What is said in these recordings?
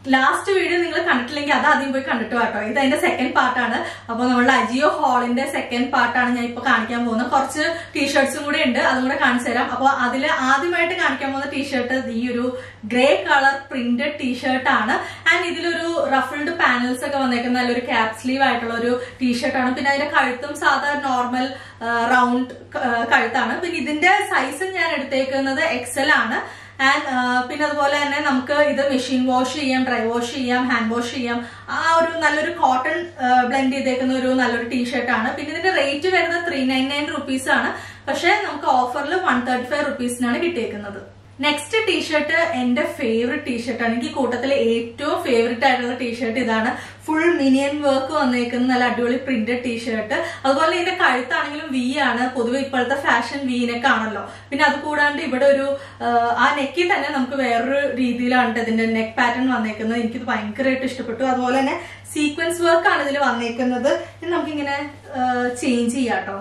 last video നിങ്ങൾ കണ്ടിട്ടില്ലെങ്കിൽ അത് ആദ്യം പോയി കണ്ടിട്ട് കേട്ടോ ഇത് അതിന്റെ സെക്കൻഡ് പാർട്ടാണ് അപ്പൊ നമ്മളുടെ അജിയോ ഹാളിന്റെ സെക്കൻഡ് പാർട്ടാണ് ഞാൻ ഇപ്പൊ കാണിക്കാൻ പോകുന്നത് കുറച്ച് ടീഷർട്സും കൂടെ ഉണ്ട് അതും കൂടെ കാണിച്ചു തരാം അപ്പൊ അതിൽ ആദ്യമായിട്ട് കാണിക്കാൻ പോകുന്ന ടീഷർട്ട് ഈ ഒരു ഗ്രേ കളർ പ്രിന്റഡ് ടീഷർട്ട് ആണ് ആൻഡ് ഇതിലൊരു റഫിൾഡ് പാനൽസ് ഒക്കെ വന്നേക്കുന്ന നല്ലൊരു ക്യാപ് സ്ലീവ് ആയിട്ടുള്ള ഒരു ടീഷർട്ട് ആണ് പിന്നെ അതിന്റെ കഴുത്തും സാധാരണ നോർമൽ റൗണ്ട് കഴുത്താണ് പിന്നെ ഇതിന്റെ സൈസ് ഞാൻ എടുത്തേക്കുന്നത് എക്സൽ ആണ് ആൻഡ് പിന്നെ അതുപോലെ തന്നെ നമുക്ക് ഇത് മെഷീൻ വാഷ് ചെയ്യാം ഡ്രൈ വാഷ് ചെയ്യാം ഹാൻഡ് വാഷ് ചെയ്യാം ആ ഒരു നല്ലൊരു കോട്ടൺ ബ്ലെൻഡ് ചെയ്തേക്കുന്ന ഒരു നല്ലൊരു ടീഷർട്ട് ആണ് പിന്നെ ഇതിന്റെ റേറ്റ് വരുന്നത് ത്രീ നയൻ നയൻ റുപ്പീസ് ആണ് പക്ഷെ നമുക്ക് ഓഫറിൽ വൺ തേർട്ടി ഫൈവ് റുപ്പീസിനാണ് കിട്ടിയേക്കുന്നത് നെക്സ്റ്റ് ടീഷർട്ട് എന്റെ ഫേവററ്റ് ടീഷർട്ടാണ് എനിക്ക് കൂട്ടത്തിലെ ഏറ്റവും ഫേവററ്റ് ആയിട്ടുള്ള ടീഷർട്ട് ഇതാണ് ഫുൾ മിനിയൻ വർക്ക് വന്നേക്കുന്ന നല്ല അടിപൊളി പ്രിന്റഡ് ടീഷർട്ട് അതുപോലെ ഇതിന്റെ കഴുത്താണെങ്കിലും വി ആണ് പൊതുവെ ഇപ്പോഴത്തെ ഫാഷൻ വീനൊക്കെ ആണല്ലോ പിന്നെ അത് കൂടാണ്ട് ഇവിടെ ഒരു ആ, ആ നെക്കിൽ തന്നെ നമുക്ക് വേറൊരു രീതിയിലാണ് ഇതിന്റെ നെക്ക് പാറ്റേൺ വന്നേക്കുന്നത് എനിക്കിത് ഭയങ്കരമായിട്ട് ഇഷ്ടപ്പെട്ടു അതുപോലെ തന്നെ സീക്വൻസ് വർക്ക് ആണ് ഇതിൽ വന്നേക്കുന്നത് ഇത് നമുക്കിങ്ങനെ ചേഞ്ച് ചെയ്യാം കേട്ടോ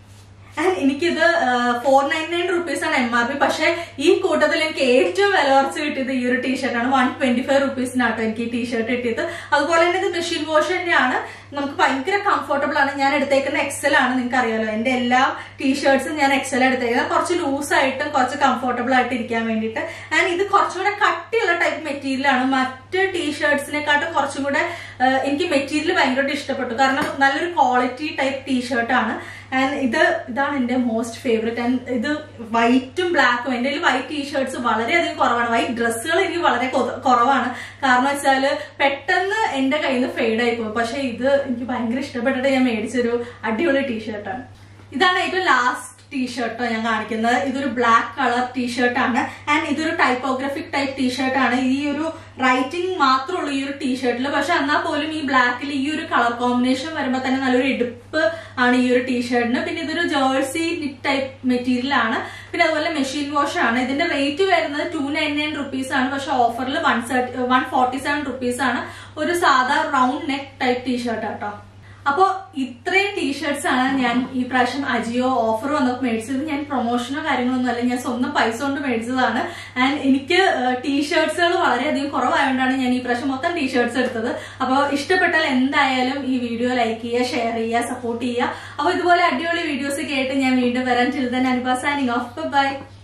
ആൻഡ് എനിക്കിത് ഫോർ നയൻ നയൻ റുപ്പീസ് ആണ് എം ആർ പി പക്ഷെ ഈ കൂട്ടത്തിൽ എനിക്ക് ഏറ്റവും വില കുറച്ച് കിട്ടിയത് ഈ ഒരു ടീഷർട്ടാണ് വൺ ട്വന്റി ഫൈവ് റുപ്പീസിനാട്ടോ എനിക്ക് ഈ ടീഷർട്ട് കിട്ടിയത് അതുപോലെ തന്നെ ഇത് മെഷീൻ വാഷ് തന്നെയാണ് നമുക്ക് ഭയങ്കര കംഫർട്ടബിൾ ആണ് ഞാൻ എടുത്തേക്കുന്ന എക്സൽ ആണ് നിങ്ങൾക്ക് അറിയാലോ എന്റെ എല്ലാ ടീഷർട്സും ഞാൻ എക്സൽ എടുത്തേക്കുന്നത് കുറച്ച് ലൂസ് ആയിട്ടും കുറച്ച് കംഫർട്ടബിൾ ആയിട്ട് ഇരിക്കാൻ വേണ്ടിയിട്ട് ആൻഡ് ഇത് കുറച്ചുകൂടെ കട്ടിയുള്ള ടൈപ്പ് മെറ്റീരിയൽ ആണ് മറ്റ് ടീഷർട്സിനെക്കാട്ടും കുറച്ചും കൂടെ ആ, എനിക്ക് മെറ്റീരിയൽ ഭയങ്കരമായിട്ട് ഇഷ്ടപ്പെട്ടു കാരണം നല്ലൊരു ക്വാളിറ്റി ടൈപ്പ് ടീഷർട്ട് ആണ് ആൻഡ് ഇത് ഇതാണ് എന്റെ മോസ്റ്റ് ഫേവറേറ്റ് ആൻഡ് ഇത് വൈറ്റും ബ്ലാക്കും എന്റെ കയ്യിൽ വൈറ്റ് ടീഷർട്സ് വളരെയധികം കുറവാണ് വൈറ്റ് ഡ്രസ്സുകൾ എനിക്ക് വളരെ കൊ- കുറവാണ് കാരണം വെച്ചാല് പെട്ടെന്ന് എന്റെ കയ്യിൽ നിന്ന് ഫെയ്ഡ് ആയി പോകും പക്ഷെ ഇത് എനിക്ക് ഭയങ്കര ഇഷ്ടപ്പെട്ടിട്ട് ഞാൻ മേടിച്ചൊരു അടിപൊളി ടീഷർട്ടാണ് ഇതാണ് ഏറ്റവും ലാസ്റ്റ് ടീഷർട്ടോ ഞാൻ കാണിക്കുന്നത് ഇതൊരു ബ്ലാക്ക് കളർ ടീഷർട്ടാണ് ആൻഡ് ഇതൊരു ടൈപ്പോഗ്രഫിക് ടൈപ്പ് ടീഷർട്ടാണ് ഈ ഒരു റൈറ്റിംഗ് മാത്രമുള്ള ഈ ഒരു ടീഷർട്ടിൽ പക്ഷെ എന്നാൽ പോലും ഈ ബ്ലാക്കിൽ ഈ ഒരു കളർ കോമ്പിനേഷൻ വരുമ്പോൾ തന്നെ നല്ലൊരു എടുപ്പ് ആണ് ഈ ഒരു ടീഷർട്ടിന് പിന്നെ ഇതൊരു ജേഴ്സി നിറ്റ് ടൈപ്പ് മെറ്റീരിയൽ ആണ് പിന്നെ അതുപോലെ മെഷീൻ വാഷ് ആണ് ഇതിന്റെ റേറ്റ് വരുന്നത് ടു നയൻ നയൻ റുപ്പീസ് ആണ് പക്ഷെ ഓഫറിൽ one one forty seven rupees ആണ് ഒരു സാധാ റൗണ്ട് നെക്ക് ടൈപ്പ് ടീഷർട്ട് കേട്ടോ അപ്പോ ഇത്രയും ടീഷർട്സ് ആണ് ഞാൻ ഈ പ്രാവശ്യം അജിയോ ഓഫർ വന്നപ്പോൾ മേടിച്ചത് ഞാൻ പ്രൊമോഷനോ കാര്യങ്ങളൊന്നും അല്ല ഞാൻ സ്വന്തം പൈസ കൊണ്ട് മേടിച്ചതാണ് ആൻഡ് എനിക്ക് ടീഷർട്സുകൾ വളരെയധികം കുറവായതുകൊണ്ടാണ് ഞാൻ ഈ പ്രാവശ്യം മൊത്തം ടീഷർട്സ് എടുത്തത് അപ്പോൾ ഇഷ്ടപ്പെട്ടാൽ എന്തായാലും ഈ വീഡിയോ ലൈക്ക് ചെയ്യുക ഷെയർ ചെയ്യുക സപ്പോർട്ട് ചെയ്യുക അപ്പോൾ ഇതുപോലെ അടിപൊളി വീഡിയോസ് കേട്ട് ഞാൻ വീണ്ടും വരാൻ ചിൽതൻ അനുഭവ സാനിങ് ഓഫ് ബൈ